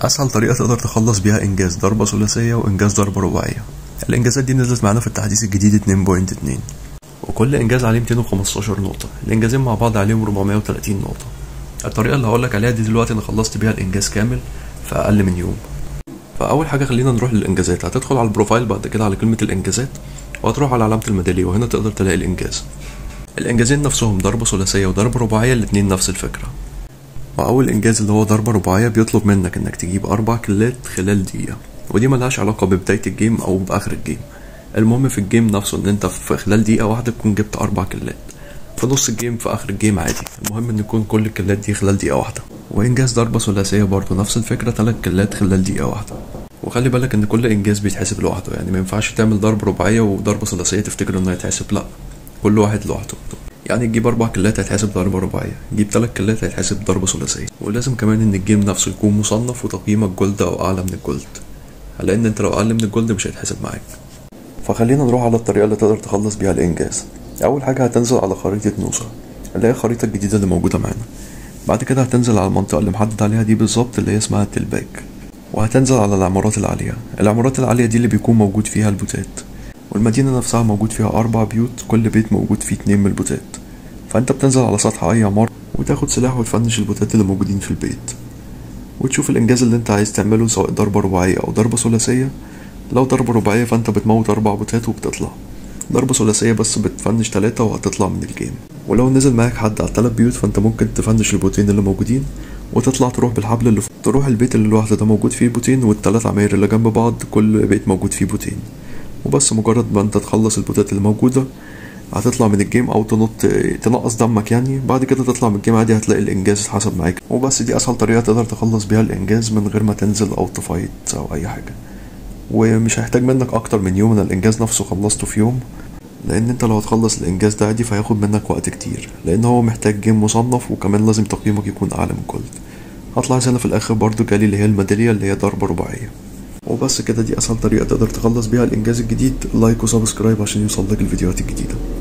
اسهل طريقه تقدر تخلص بيها انجاز ضربه ثلاثيه وانجاز ضربه رباعيه الانجازات دي نزلت معانا في التحديث الجديد 2.2 وكل انجاز عليه 215 نقطه الانجازين مع بعض عليهم 430 نقطه الطريقه اللي هقولك عليها دي دلوقتي انا خلصت بيها الانجاز كامل في اقل من يوم فاول حاجه خلينا نروح للانجازات هتدخل على البروفايل بعد كده على كلمه الانجازات وهتروح على علامه الميداليه وهنا تقدر تلاقي الانجاز الانجازين نفسهم ضربه ثلاثيه وضربه رباعيه الاتنين نفس الفكره واول انجاز اللي هو ضربه رباعيه بيطلب منك انك تجيب اربع كلات خلال دقيقه ودي ملهاش علاقه ببدايه الجيم او باخر الجيم المهم في الجيم نفسه ان انت في خلال دقيقه واحده تكون جبت اربع كلات في نص الجيم في اخر الجيم عادي المهم ان يكون كل الكلات دي خلال دقيقه واحده وانجاز ضربه ثلاثيه برضه نفس الفكره ثلاث كلات خلال دقيقه واحده وخلي بالك ان كل انجاز بيتحسب لوحده يعني ما ينفعش تعمل ضربه رباعيه وضربه ثلاثيه تفتكر انه هيتحسب لا كل واحد لوحده يعني تجيب اربع كلات هيتحسب ضربه رباعيه تجيب ثلاث كلات هيتحسب ضربه ثلاثيه ولازم كمان ان الجيم نفسه يكون مصنف وتقييمك جولد او اعلى من الجولد لان انت لو اقل من الجولد مش هيتحسب معاك فخلينا نروح على الطريقه اللي تقدر تخلص بيها الانجاز اول حاجه هتنزل على خريطه نوسا اللي هي الخريطه الجديده اللي موجوده معانا بعد كده هتنزل على المنطقه اللي محدد عليها دي بالظبط اللي هي اسمها التلباك وهتنزل على العمارات العاليه العمارات العاليه دي اللي بيكون موجود فيها البوتات والمدينه نفسها موجود فيها اربع بيوت كل بيت موجود فيه اتنين من البوتات فانت بتنزل على سطح اي عماره وتاخد سلاح وتفنش البوتات اللي موجودين في البيت وتشوف الانجاز اللي انت عايز تعمله سواء ضربه رباعيه او ضربه ثلاثيه لو ضربه رباعيه فانت بتموت اربع بوتات وبتطلع ضربة ثلاثية بس بتفنش تلاتة وهتطلع من الجيم ولو نزل معاك حد على التلات بيوت فانت ممكن تفنش البوتين اللي موجودين وتطلع تروح بالحبل اللي فوق تروح البيت اللي لوحده ده موجود فيه بوتين والتلات عماير اللي جنب بعض كل بيت موجود فيه بوتين وبس مجرد ما انت تخلص البوتات اللي موجودة هتطلع من الجيم او تنط تنقص دمك يعني بعد كده تطلع من الجيم عادي هتلاقي الانجاز اتحسب معاك وبس دي اسهل طريقة تقدر تخلص بيها الانجاز من غير ما تنزل او تفايت او اي حاجة ومش هيحتاج منك اكتر من يوم ان الانجاز نفسه خلصته في يوم لان انت لو هتخلص الانجاز ده عادي فهياخد منك وقت كتير لان هو محتاج جيم مصنف وكمان لازم تقييمك يكون اعلى من جولد هطلع هنا في الاخر برضو جالي اللي هي الميداليه اللي هي ضربه رباعيه وبس كده دي اسهل طريقه تقدر تخلص بيها الانجاز الجديد لايك وسبسكرايب عشان يوصل لك الفيديوهات الجديده